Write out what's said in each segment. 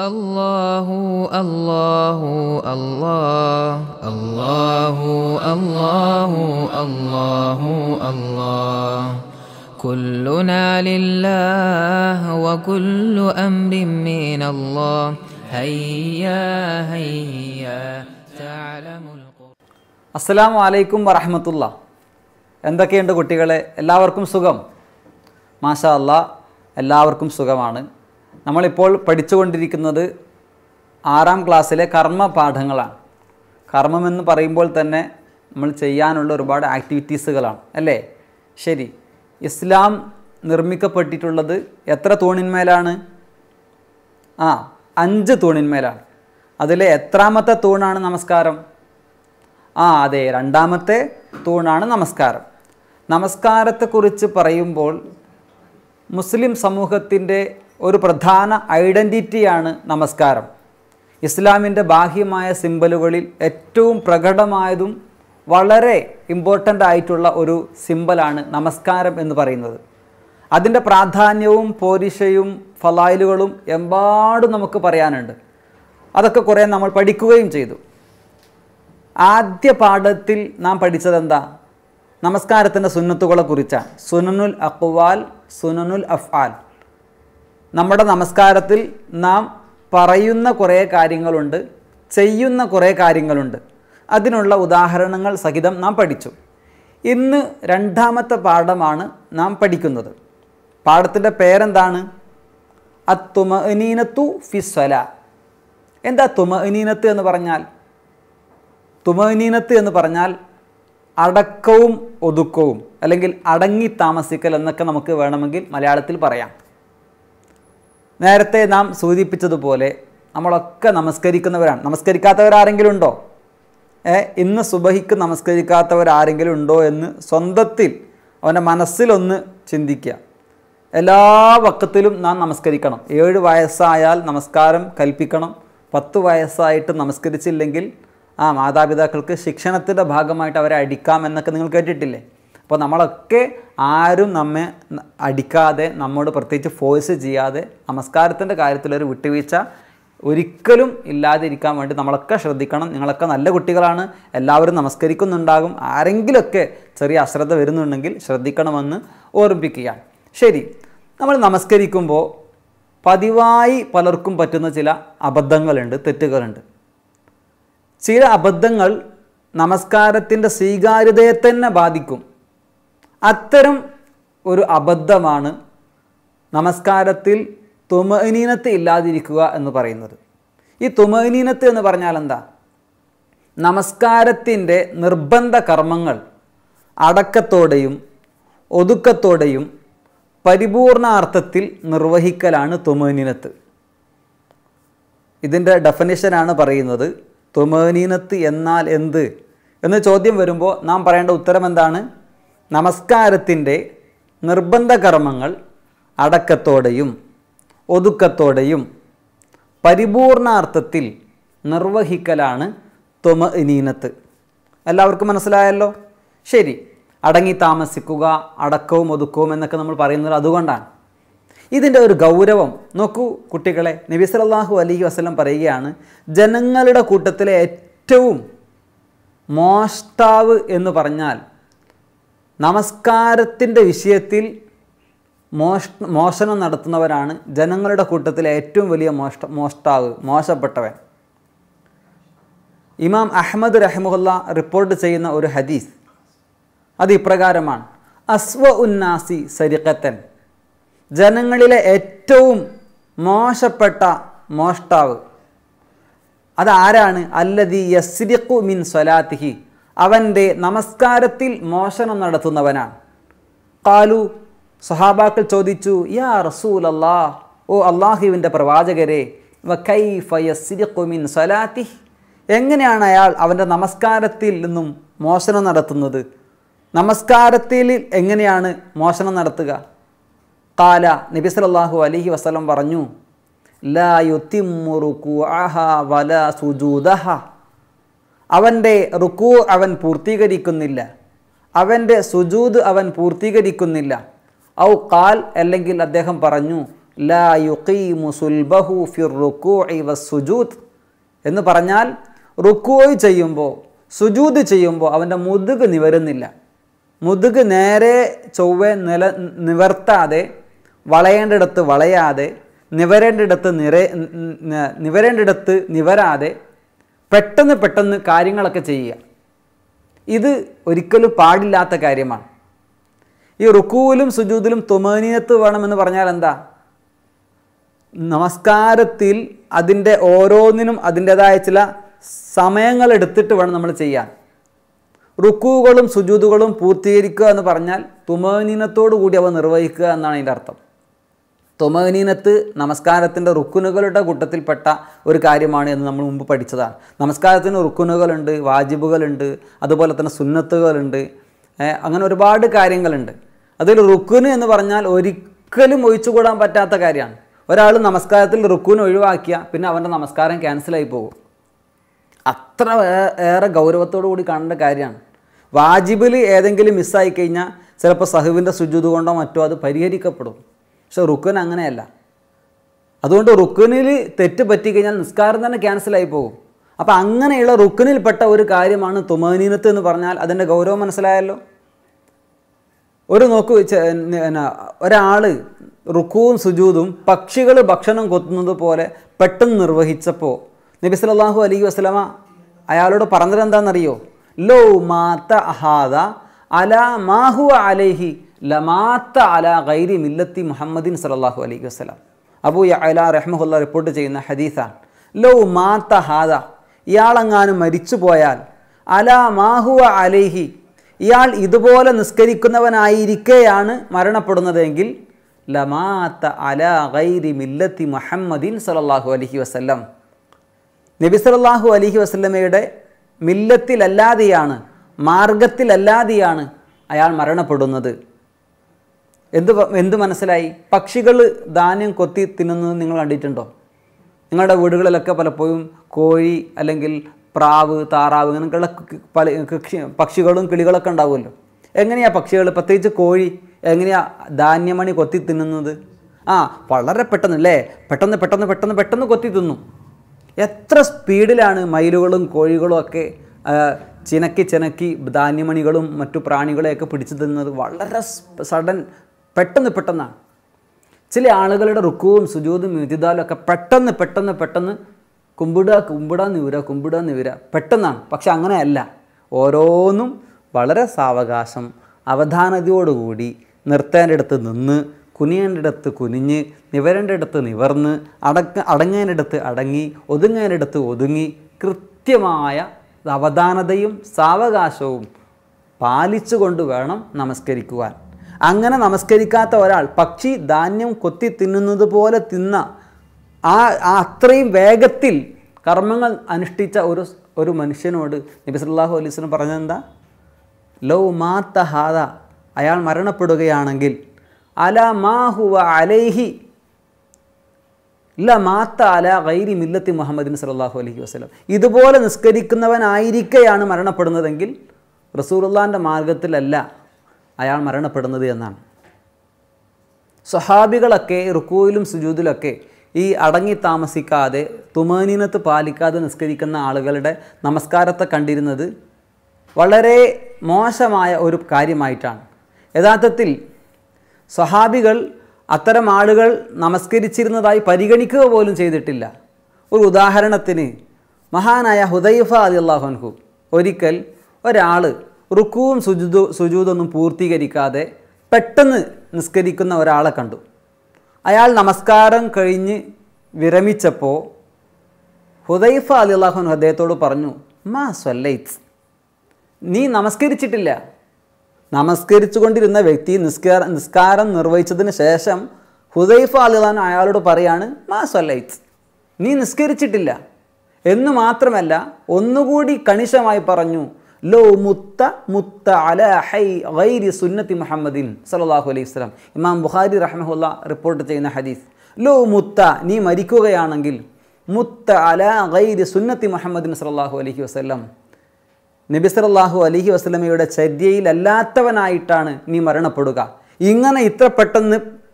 الله الله الله الله الله الله الله كلنا لله وكل أمر من الله هيا هيا تعلم القرآن അസ്സലാമു അലൈക്കും വറഹമത്തുള്ള എന്തൊക്കെയുണ്ട് കുട്ടികളെ എല്ലാവർക്കും സുഖം മാഷാ അല്ലാ എല്ലാവർക്കും സുഖമാണ് നമ്മളിപ്പോൾ പഠിച്ചുകൊണ്ടിരിക്കുന്നത് ആറാം ക്ലാസ്സിലെ കർമ്മ പാഠങ്ങളാണ് കർമ്മമെന്ന് പറയുമ്പോൾ തന്നെ നമ്മൾ ചെയ്യാനുള്ള ഒരുപാട് ആക്ടിവിറ്റീസുകളാണ് അല്ലേ ശരി ഇസ്ലാം നിർമ്മിക്കപ്പെട്ടിട്ടുള്ളത് എത്ര തൂണിന്മേലാണ് ആ അഞ്ച് തൂണിന്മേലാണ് അതിലെ എത്രാമത്തെ തൂണാണ് നമസ്കാരം ആ അതെ രണ്ടാമത്തെ തൂണാണ് നമസ്കാരം നമസ്കാരത്തെക്കുറിച്ച് പറയുമ്പോൾ മുസ്ലിം സമൂഹത്തിൻ്റെ ഒരു പ്രധാന ഐഡൻറ്റിറ്റിയാണ് നമസ്കാരം ഇസ്ലാമിൻ്റെ ബാഹ്യമായ സിമ്പലുകളിൽ ഏറ്റവും പ്രകടമായതും വളരെ ഇമ്പോർട്ടൻ്റ് ആയിട്ടുള്ള ഒരു സിമ്പലാണ് നമസ്കാരം എന്ന് പറയുന്നത് അതിൻ്റെ പ്രാധാന്യവും പോരിഷയും ഫലായിലുകളും എമ്പാടും നമുക്ക് പറയാനുണ്ട് അതൊക്കെ കുറേ നമ്മൾ പഠിക്കുകയും ചെയ്തു ആദ്യ പാഠത്തിൽ നാം പഠിച്ചത് എന്താ നമസ്കാരത്തിൻ്റെ സുന്നത്തുകളെ കുറിച്ചാണ് സുനനുൽ അക്വാൽ സുനനുൽ അഫ്ആൽ നമ്മുടെ നമസ്കാരത്തിൽ നാം പറയുന്ന കുറേ കാര്യങ്ങളുണ്ട് ചെയ്യുന്ന കുറേ കാര്യങ്ങളുണ്ട് അതിനുള്ള ഉദാഹരണങ്ങൾ സഹിതം നാം പഠിച്ചു ഇന്ന് രണ്ടാമത്തെ പാഠമാണ് നാം പഠിക്കുന്നത് പാഠത്തിൻ്റെ പേരെന്താണ് അത്തുമനീനത്തു ഫിസ്വല എന്താ തുമനീനത്ത് എന്ന് പറഞ്ഞാൽ തുമനീനത്ത് എന്ന് പറഞ്ഞാൽ അടക്കവും ഒതുക്കവും അല്ലെങ്കിൽ അടങ്ങി താമസിക്കൽ എന്നൊക്കെ നമുക്ക് വേണമെങ്കിൽ മലയാളത്തിൽ പറയാം നേരത്തെ നാം സൂചിപ്പിച്ചതുപോലെ നമ്മളൊക്കെ നമസ്കരിക്കുന്നവരാണ് നമസ്കരിക്കാത്തവരാരെങ്കിലും ഉണ്ടോ ഏ ഇന്ന് സുബഹിക്ക് നമസ്കരിക്കാത്തവരാരെങ്കിലും ഉണ്ടോ എന്ന് സ്വന്തത്തിൽ അവൻ്റെ മനസ്സിലൊന്ന് ചിന്തിക്കുക എല്ലാ വക്കത്തിലും നാം നമസ്കരിക്കണം ഏഴ് വയസ്സായാൽ നമസ്കാരം കൽപ്പിക്കണം പത്ത് വയസ്സായിട്ട് നമസ്കരിച്ചില്ലെങ്കിൽ ആ മാതാപിതാക്കൾക്ക് ശിക്ഷണത്തിൻ്റെ ഭാഗമായിട്ട് അവരെ അടിക്കാം എന്നൊക്കെ നിങ്ങൾ കേട്ടിട്ടില്ലേ അപ്പോൾ നമ്മളൊക്കെ ആരും നമ്മെ ന- അടിക്കാതെ നമ്മോട് പ്രത്യേകിച്ച് ഫോഴ്സ് ചെയ്യാതെ നമസ്കാരത്തിൻ്റെ കാര്യത്തിലൊരു വിട്ടുവീഴ്ച ഒരിക്കലും ഇല്ലാതിരിക്കാൻ വേണ്ടി നമ്മളൊക്കെ ശ്രദ്ധിക്കണം നിങ്ങളൊക്കെ നല്ല കുട്ടികളാണ് എല്ലാവരും നമസ്കരിക്കുന്നുണ്ടാകും ആരെങ്കിലുമൊക്കെ ചെറിയ അശ്രദ്ധ വരുന്നുണ്ടെങ്കിൽ ശ്രദ്ധിക്കണമെന്ന് ഓർമ്മിപ്പിക്കുകയാണ് ശരി നമ്മൾ നമസ്കരിക്കുമ്പോൾ പതിവായി പലർക്കും പറ്റുന്ന ചില അബദ്ധങ്ങളുണ്ട് തെറ്റുകളുണ്ട് ചില അബദ്ധങ്ങൾ നമസ്കാരത്തിൻ്റെ സ്വീകാര്യതയെ തന്നെ ബാധിക്കും അത്തരം ഒരു അബദ്ധമാണ് നമസ്കാരത്തിൽ തുമനീനത്ത് ഇല്ലാതിരിക്കുക എന്ന് പറയുന്നത് ഈ തുമനീനത്ത് എന്ന് പറഞ്ഞാൽ എന്താ നമസ്കാരത്തിൻ്റെ നിർബന്ധ കർമ്മങ്ങൾ അടക്കത്തോടെയും ഒതുക്കത്തോടെയും പരിപൂർണാർത്ഥത്തിൽ നിർവഹിക്കലാണ് തുമനീനത്ത് ഇതിൻ്റെ ഡെഫനിഷനാണ് പറയുന്നത് തുമനീനത്ത് എന്നാൽ എന്ത് എന്ന് ചോദ്യം വരുമ്പോൾ നാം പറയേണ്ട ഉത്തരം എന്താണ് നമസ്കാരത്തിൻ്റെ നിർബന്ധ കർമ്മങ്ങൾ അടക്കത്തോടെയും ഒതുക്കത്തോടെയും പരിപൂർണാർത്ഥത്തിൽ നിർവഹിക്കലാണ് തുമനീനത്ത് എല്ലാവർക്കും മനസ്സിലായല്ലോ ശരി അടങ്ങി താമസിക്കുക അടക്കവും ഒതുക്കവും എന്നൊക്കെ നമ്മൾ പറയുന്നത് അതുകൊണ്ടാണ് ഇതിൻ്റെ ഒരു ഗൗരവം നോക്കൂ കുട്ടികളെ നബി സല്ലല്ലാഹു അലൈഹി വസല്ലം പറയുകയാണ് ജനങ്ങളുടെ കൂട്ടത്തിലെ ഏറ്റവും മോഷ്ടാവ് എന്ന് പറഞ്ഞാൽ നമസ്കാരത്തിൻ്റെ വിഷയത്തിൽ മോഷ മോഷണം നടത്തുന്നവരാണ് ജനങ്ങളുടെ കൂട്ടത്തിലെ ഏറ്റവും വലിയ മോഷ്ട മോഷ്ടാവ് മോശപ്പെട്ടവൻ ഇമാം അഹമ്മദ് റഹ്മുല്ല റിപ്പോർട്ട് ചെയ്യുന്ന ഒരു ഹദീസ് അത് ഇപ്രകാരമാണ് അസ്വ ഉന്നാസി സരിഖത്തൻ ജനങ്ങളിലെ ഏറ്റവും മോശപ്പെട്ട മോഷ്ടാവ് അതാരാണ് അല്ലതി യസ്രിഖു മിൻ സ്വലാത്തിഹി അവൻ്റെ നമസ്കാരത്തിൽ മോഷണം നടത്തുന്നവനാണ് കാലു സഹാബാക്കൾ ചോദിച്ചു യാ റസൂൽ അല്ലാ ഓ അള്ളാഹുവിൻ്റെ പ്രവാചകരെ വ കൈഫ യസ്രിഖു മിൻ സ്വലാത്തിഹി എങ്ങനെയാണ് അയാൾ അവൻ്റെ നമസ്കാരത്തിൽ നിന്നും മോഷണം നടത്തുന്നത് നമസ്കാരത്തിൽ എങ്ങനെയാണ് മോഷണം നടത്തുക കാല നബി സല്ലല്ലാഹു അലൈഹി വസല്ലം പറഞ്ഞു ലാ യുത്തിമ്മു റുകൂഅഹ വലാ സുജൂദഹ അവൻ്റെ റുക്കൂ അവൻ പൂർത്തീകരിക്കുന്നില്ല അവൻ്റെ സുജൂദ് അവൻ പൂർത്തീകരിക്കുന്നില്ല ഔ കാൽ അല്ലെങ്കിൽ അദ്ദേഹം പറഞ്ഞു ലാ യുഖീമു സുൽബഹു ഫിർ റുക്കൂഇ വസ്സുജൂദ് എന്ന് പറഞ്ഞാൽ റുക്കോയ് ചെയ്യുമ്പോൾ സുജൂദ് ചെയ്യുമ്പോൾ അവൻ്റെ മുതുക് നിവരുന്നില്ല മുതുക് നേരെ ചൊവ്വെ നില നിവർത്താതെ വളയേണ്ടിടത്ത് വളയാതെ നിവരേണ്ടിടത്ത് നിറ ന- നിവരേണ്ടിടത്ത് നിവരാതെ പെട്ടെന്ന് പെട്ടെന്ന് കാര്യങ്ങളൊക്കെ ചെയ്യുക ഇത് ഒരിക്കലും പാടില്ലാത്ത കാര്യമാണ് ഈ റുക്കുവിലും സുജൂദിലും തുമനീയത്ത് വേണമെന്ന് പറഞ്ഞാൽ എന്താ നമസ്കാരത്തിൽ അതിൻ്റെ ഓരോന്നിനും അതിൻ്റെതായ ചില സമയങ്ങൾ എടുത്തിട്ട് വേണം നമ്മൾ ചെയ്യാൻ റുക്കുകളും സുജൂദുകളും പൂർത്തീകരിക്കുക എന്ന് പറഞ്ഞാൽ തുമനീനത്തോടു കൂടി അവ നിർവഹിക്കുക എന്നാണ് അതിൻ്റെ അർത്ഥം തുമനീനത്ത് നമസ്കാരത്തിൻ്റെ റുക്കുനുകളുടെ കൂട്ടത്തിൽപ്പെട്ട ഒരു കാര്യമാണ് എന്ന് നമ്മൾ മുമ്പ് പഠിച്ചതാണ് നമസ്കാരത്തിന് റുക്കുനുകളുണ്ട് വാജിബുകളുണ്ട് അതുപോലെ തന്നെ സുന്നത്തുകളുണ്ട് ഏ, അങ്ങനെ ഒരുപാട് കാര്യങ്ങളുണ്ട് അതിൽ റുക്കുന് എന്ന് പറഞ്ഞാൽ ഒരിക്കലും ഒഴിച്ചുകൂടാൻ പറ്റാത്ത കാര്യമാണ് ഒരാൾ നമസ്കാരത്തിൽ റുക്കുന് ഒഴിവാക്കിയ പിന്നെ അവൻ്റെ നമസ്കാരം ക്യാൻസലായി പോകും അത്ര ഏ- ഏറെ ഗൗരവത്തോടു കൂടി കാണേണ്ട കാര്യമാണ് വാജിബിൽ ഏതെങ്കിലും മിസ്സായി കഴിഞ്ഞാൽ ചിലപ്പോൾ സഹുവിൻ്റെ സുജൂത് കൊണ്ടോ മറ്റോ അത് പരിഹരിക്കപ്പെടും പക്ഷെ റുക്കൻ അങ്ങനെയല്ല അതുകൊണ്ട് റുക്കനിൽ തെറ്റ് പറ്റിക്കഴിഞ്ഞാൽ നിസ്കാരം തന്നെ ക്യാൻസലായി പോകും അപ്പോൾ അങ്ങനെയുള്ള റുക്കനിൽപ്പെട്ട ഒരു കാര്യമാണ് തുമനീനത്ത് എന്ന് പറഞ്ഞാൽ അതിൻ്റെ ഗൗരവം മനസ്സിലായല്ലോ ഒരു നോക്കൂ ഒരാൾ റുക്കുവും സുജൂതും പക്ഷികൾ ഭക്ഷണം കൊത്തുന്നത് പോലെ പെട്ടെന്ന് നിർവഹിച്ചപ്പോൾ നബി സല്ലല്ലാഹു അലൈഹി വസല്ലമ അയാളോട് പറഞ്ഞത് എന്താണെന്നറിയോ ലോ മാത്ത അഹാദ അല മാഹു അലൈഹി ലമാത്ത അല ഗൈരി മില്ലത്തി മുഹമ്മദിൻ സല്ലല്ലാഹു അലൈഹി വസല്ലം അബൂ അല റഹ്മുല്ല റിപ്പോർട്ട് ചെയ്യുന്ന ഹദീസാണ് ലോ മാത്ത ഹാദ ഇയാളെങ്ങാനും മരിച്ചു പോയാൽ അല മാഹുവ അലൈഹി ഇയാൾ ഇതുപോലെ നിസ്കരിക്കുന്നവനായിരിക്കെയാണ് മരണപ്പെടുന്നതെങ്കിൽ ലമാത്ത അല ഗൈരി മില്ലത്തി മുഹമ്മദിൻ സല്ലല്ലാഹു അലൈഹി വസല്ലം നബി സല്ലല്ലാഹു അലൈഹി വസല്ലമയുടെ മില്ലത്തിലല്ലാതെയാണ് മാർഗത്തിലല്ലാതെയാണ് അയാൾ മരണപ്പെടുന്നത് എന്ത് പ- എന്ത് മനസ്സിലായി പക്ഷികൾ ധാന്യം കൊത്തി തിന്നുന്നത് നിങ്ങൾ കണ്ടിട്ടുണ്ടോ നിങ്ങളുടെ വീടുകളിലൊക്കെ പലപ്പോഴും കോഴി അല്ലെങ്കിൽ പ്രാവ് താറാവ് ഇങ്ങനെയൊക്കെയുള്ള ക് പല കൃഷി പക്ഷികളും കിളികളൊക്കെ ഉണ്ടാവുമല്ലോ എങ്ങനെയാണ് പക്ഷികൾ പ്രത്യേകിച്ച് കോഴി എങ്ങനെയാണ് ധാന്യമണി കൊത്തി തിന്നുന്നത് ആ വളരെ പെട്ടെന്ന് അല്ലേ പെട്ടെന്ന് പെട്ടെന്ന് പെട്ടെന്ന് പെട്ടെന്ന് കൊത്തി തിന്നും എത്ര സ്പീഡിലാണ് മയിലുകളും കോഴികളും ഒക്കെ ആ, ചിനക്കി ചിനക്കി ധാന്യമണികളും മറ്റു പ്രാണികളെയൊക്കെ പിടിച്ചു തിന്നത് വളരെ സഡൻ പെട്ടെന്ന് പെട്ടെന്നാണ് ചില ആളുകളുടെ റുക്കുവും സുജൂതും മിതിദാലും ഒക്കെ പെട്ടെന്ന് പെട്ടെന്ന് പെട്ടെന്ന് കുമ്പിടുക കുമ്പിടാൻ നിവര കുമ്പിടാൻ നിവര പെട്ടെന്നാണ് പക്ഷെ അങ്ങനെയല്ല ഓരോന്നും വളരെ സാവകാശം അവധാനതയോടുകൂടി നിർത്തേണ്ടിടത്ത് നിന്ന് കുനിയേണ്ടിടത്ത് കുനിഞ്ഞ് നിവരേണ്ടിടത്ത് നിവർന്ന് അടക്ക അടങ്ങേണ്ടിടത്ത് അടങ്ങി ഒതുങ്ങേണ്ടിടത്ത് ഒതുങ്ങി കൃത്യമായ അവധാനതയും സാവകാശവും പാലിച്ചുകൊണ്ട് വേണം നമസ്കരിക്കുവാൻ അങ്ങനെ നമസ്കരിക്കാത്ത ഒരാൾ പക്ഷി ധാന്യം കൊത്തി തിന്നുന്നത് പോലെ തിന്ന ആ ആ അത്രയും വേഗത്തിൽ കർമ്മങ്ങൾ അനുഷ്ഠിച്ച ഒരു ഒരു മനുഷ്യനോട് നബി സല്ലല്ലാഹു അലൈഹി വസല്ലം പറഞ്ഞതെന്താ ലൗ മാത്ത ഹാദ അയാൾ മരണപ്പെടുകയാണെങ്കിൽ അല മാഹുവ അലൈഹി ഇല്ല മാത്ത അല ഗൈരി മില്ലത്തി മുഹമ്മദിൻ സല്ലല്ലാഹു അലൈഹി വസല്ലം ഇതുപോലെ നിസ്കരിക്കുന്നവനായിരിക്കെയാണ് മരണപ്പെടുന്നതെങ്കിൽ റസൂലുള്ളാൻ്റെ മാർഗത്തിലല്ല അയാൾ മരണപ്പെടുന്നത് എന്നാണ് സ്വഹാബികളൊക്കെ റുക്കൂയിലും സുജൂദിലൊക്കെ ഈ അടങ്ങി താമസിക്കാതെ തുമാനീനത്ത് പാലിക്കാതെ നിസ്കരിക്കുന്ന ആളുകളുടെ നമസ്കാരത്തെ കണ്ടിരുന്നത് വളരെ മോശമായ ഒരു കാര്യമായിട്ടാണ് യഥാർത്ഥത്തിൽ സ്വഹാബികൾ അത്തരം ആളുകൾ നമസ്കരിച്ചിരുന്നതായി പരിഗണിക്കുക പോലും ചെയ്തിട്ടില്ല ഒരു ഉദാഹരണത്തിന് മഹാനായ ഹുദൈഫ അലി അള്ളാഹുൻഹു ഒരിക്കൽ ഒരാൾ റുക്കുവും സുജുദു സുജൂതൊന്നും പൂർത്തീകരിക്കാതെ പെട്ടെന്ന് നിസ്കരിക്കുന്ന ഒരാളെ കണ്ടു അയാൾ നമസ്കാരം കഴിഞ്ഞ് വിരമിച്ചപ്പോൾ ഹുദൈഫ അലി അള്ളാഹുൻ അദ്ദേഹത്തോട് പറഞ്ഞു മാ സ്വല്ലൈത്ത് നീ നമസ്കരിച്ചിട്ടില്ല നമസ്കരിച്ചു കൊണ്ടിരുന്ന വ്യക്തി നിസ്കാര നിസ്കാരം നിർവഹിച്ചതിന് ശേഷം ഹുദൈഫ അലിദാൻ അയാളോട് പറയാണ് മാ സ്വല്ലൈത്ത് നീ നിസ്കരിച്ചിട്ടില്ല എന്ന് മാത്രമല്ല ഒന്നുകൂടി കണിശമായി പറഞ്ഞു ലോ മുത്ത മുത്ത അല ഹൈ ഗൈരി സുന്നത്തി മുഹമ്മദിൻ സല്ലല്ലാഹു അലൈഹി വസല്ലം ഇമാം ബുഖാരി റഹ്മഹുല്ല റിപ്പോർട്ട് ചെയ്യുന്ന ഹദീസ് ലോ മുത്ത നീ മരിക്കുകയാണെങ്കിൽ മുത്ത അല ഗൈരി സുന്നത്തി മുഹമ്മദിൻ സല്ലല്ലാഹു അലൈഹി വസല്ലം നബി സല്ലല്ലാഹു അലൈഹി വസല്ലമയുടെ ചര്യയിലല്ലാത്തവനായിട്ടാണ് നീ മരണപ്പെടുക ഇങ്ങനെ ഇത്ര പെട്ടെന്ന്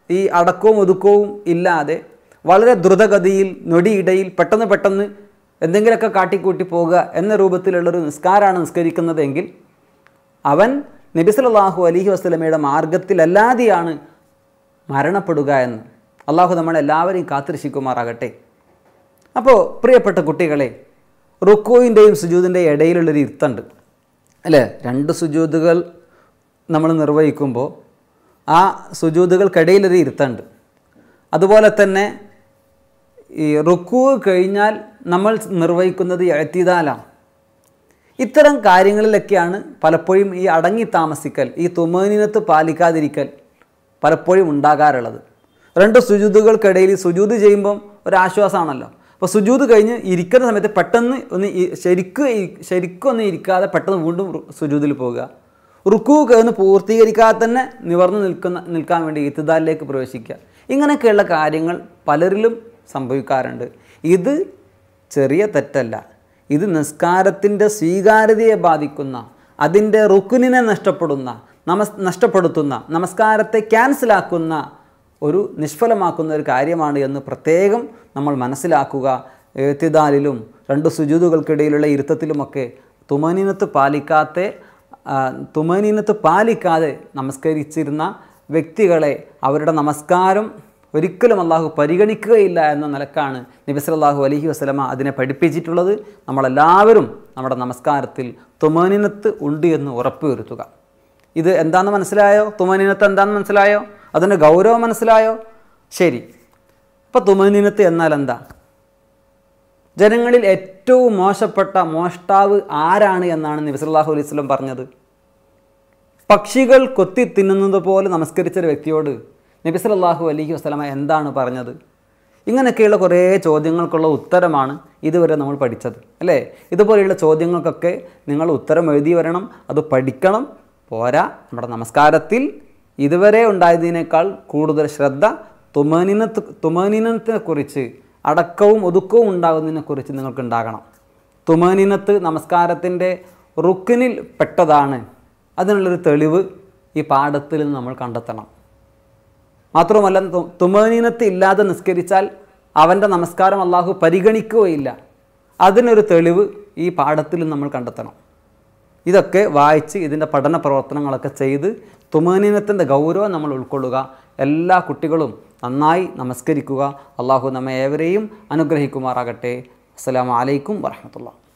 ഈ അടക്കവും ഒതുക്കവും ഇല്ലാതെ വളരെ ദ്രുതഗതിയിൽ നൊടിയിടയിൽ പെട്ടെന്ന് പെട്ടെന്ന് എന്തെങ്കിലുമൊക്കെ കാട്ടിക്കൂട്ടി പോകുക എന്ന രൂപത്തിലുള്ളൊരു നിസ്കാരമാണ് നിസ്കരിക്കുന്നതെങ്കിൽ അവൻ നബി സല്ലല്ലാഹു അലൈഹി വസ്ലമയുടെ മാർഗത്തിലല്ലാതെയാണ് മരണപ്പെടുക എന്ന് അള്ളാഹു നമ്മളെല്ലാവരെയും കാത്തിരക്ഷിക്കുമാറാകട്ടെ അപ്പോൾ പ്രിയപ്പെട്ട കുട്ടികളെ റുക്കോയിൻ്റെയും സുജൂദിൻ്റെയും ഇടയിലുള്ളൊരു ഇരുത്തുണ്ട് അല്ലേ രണ്ട് സുജൂദുകൾ നമ്മൾ നിർവഹിക്കുമ്പോൾ ആ സുജൂദുകൾക്കിടയിലൊരു ഇരുത്തുണ്ട് അതുപോലെ തന്നെ ഈ റുക്കു കഴിഞ്ഞാൽ നമ്മൾ നിർവഹിക്കുന്നത് എഴുത്തിതാലാണ് ഇത്തരം കാര്യങ്ങളിലൊക്കെയാണ് പലപ്പോഴും ഈ അടങ്ങി താമസിക്കൽ ഈ തുമനിനത്ത് പാലിക്കാതിരിക്കൽ പലപ്പോഴും ഉണ്ടാകാറുള്ളത് രണ്ട് സുജൂതുകൾക്കിടയിൽ സുജൂത് ചെയ്യുമ്പം ഒരാശ്വാസമാണല്ലോ അപ്പോൾ സുജൂത് കഴിഞ്ഞ് ഇരിക്കുന്ന സമയത്ത് പെട്ടെന്ന് ഒന്ന് ഈ- ശരിക്കും ഈ- ശരിക്കും ഒന്ന് ഇരിക്കാതെ പെട്ടെന്ന് വീണ്ടും റു- സുജൂതിൽ പോകുക റുക്കു ഒന്ന് പൂർത്തീകരിക്കാതെ തന്നെ നിവർന്ന് നിൽക്കുന്ന നിൽക്കാൻ വേണ്ടി ഇത്തുദാലിലേക്ക് പ്രവേശിക്കുക ഇങ്ങനെയൊക്കെയുള്ള കാര്യങ്ങൾ പലരിലും സംഭവിക്കാറുണ്ട് ഇത് ചെറിയ തെറ്റല്ല ഇത് നിസ്കാരത്തിൻ്റെ സ്വീകാര്യതയെ ബാധിക്കുന്ന അതിൻ്റെ റുക്കുനിനെ നഷ്ടപ്പെടുന്ന നമസ് നഷ്ടപ്പെടുത്തുന്ന നമസ്കാരത്തെ ക്യാൻസലാക്കുന്ന ഒരു നിഷ്ഫലമാക്കുന്ന ഒരു കാര്യമാണ് എന്ന് പ്രത്യേകം നമ്മൾ മനസ്സിലാക്കുക എത്തിദാലിലും രണ്ട് സുജൂതുകൾക്കിടയിലുള്ള ഇരുത്തത്തിലുമൊക്കെ തുമനീനത്ത് പാലിക്കാത്ത ആ, തുമനീനത്ത് പാലിക്കാതെ നമസ്കരിച്ചിരുന്ന വ്യക്തികളെ അവരുടെ നമസ്കാരം ഒരിക്കലും അള്ളാഹു പരിഗണിക്കുകയില്ല എന്ന നിലക്കാണ് നബി സല്ലല്ലാഹു അലൈഹി വസല്ലമ അതിനെ പഠിപ്പിച്ചിട്ടുള്ളത് നമ്മളെല്ലാവരും നമ്മുടെ നമസ്കാരത്തിൽ തുമനിനത്ത് ഉണ്ട് എന്ന് ഉറപ്പുവരുത്തുക ഇത് എന്താണെന്ന് മനസ്സിലായോ തുമനിനത്ത് എന്താണെന്ന് മനസ്സിലായോ അതിൻ്റെ ഗൗരവം മനസ്സിലായോ ശരി അപ്പോൾ തുമനിനത്ത് എന്നാൽ എന്താ ജനങ്ങളിൽ ഏറ്റവും മോശപ്പെട്ട മോഷ്ടാവ് ആരാണ് എന്നാണ് നബി സല്ലല്ലാഹു അലൈഹി വസല്ലം പറഞ്ഞത് പക്ഷികൾ കൊത്തി തിന്നുന്നത് പോലെ നമസ്കരിച്ച ഒരു വ്യക്തിയോട് നബി സല്ലല്ലാഹു അലൈഹി വസല്ലമ എന്താണ് പറഞ്ഞത് ഇങ്ങനെയൊക്കെയുള്ള കുറേ ചോദ്യങ്ങൾക്കുള്ള ഉത്തരമാണ് ഇതുവരെ നമ്മൾ പഠിച്ചത് അല്ലേ ഇതുപോലെയുള്ള ചോദ്യങ്ങൾക്കൊക്കെ നിങ്ങൾ ഉത്തരം എഴുതി വരണം അത് പഠിക്കണം പോരാ നമ്മുടെ നമസ്കാരത്തിൽ ഇതുവരെ ഉണ്ടായതിനേക്കാൾ കൂടുതൽ ശ്രദ്ധ തുമനിനത്ത് തുമനിനത്തിനെ കുറിച്ച് അടക്കവും ഒതുക്കവും ഉണ്ടാകുന്നതിനെക്കുറിച്ച് നിങ്ങൾക്ക് ഉണ്ടാകണം തുമനിനത്ത് നമസ്കാരത്തിൻ്റെ റുക്കിനിൽ പെട്ടതാണ് അതിനുള്ളൊരു തെളിവ് ഈ പാഠത്തിൽ നിന്ന് നമ്മൾ കണ്ടെത്തണം മാത്രമല്ല തു- തുമനീനത്ത് ഇല്ലാതെ നിസ്കരിച്ചാൽ അവൻ്റെ നമസ്കാരം അള്ളാഹു പരിഗണിക്കുകയില്ല അതിനൊരു തെളിവ് ഈ പാഠത്തിൽ നമ്മൾ കണ്ടെത്തണം ഇതൊക്കെ വായിച്ച് ഇതിൻ്റെ പഠന പ്രവർത്തനങ്ങളൊക്കെ ചെയ്ത് തുമനീനത്തിൻ്റെ ഗൗരവം നമ്മൾ ഉൾക്കൊള്ളുക എല്ലാ കുട്ടികളും നന്നായി നമസ്കരിക്കുക അള്ളാഹു നമ്മെ ഏവരെയും അനുഗ്രഹിക്കുമാറാകട്ടെ അസ്സലാമു അലൈക്കും വറഹമത്തുള്ള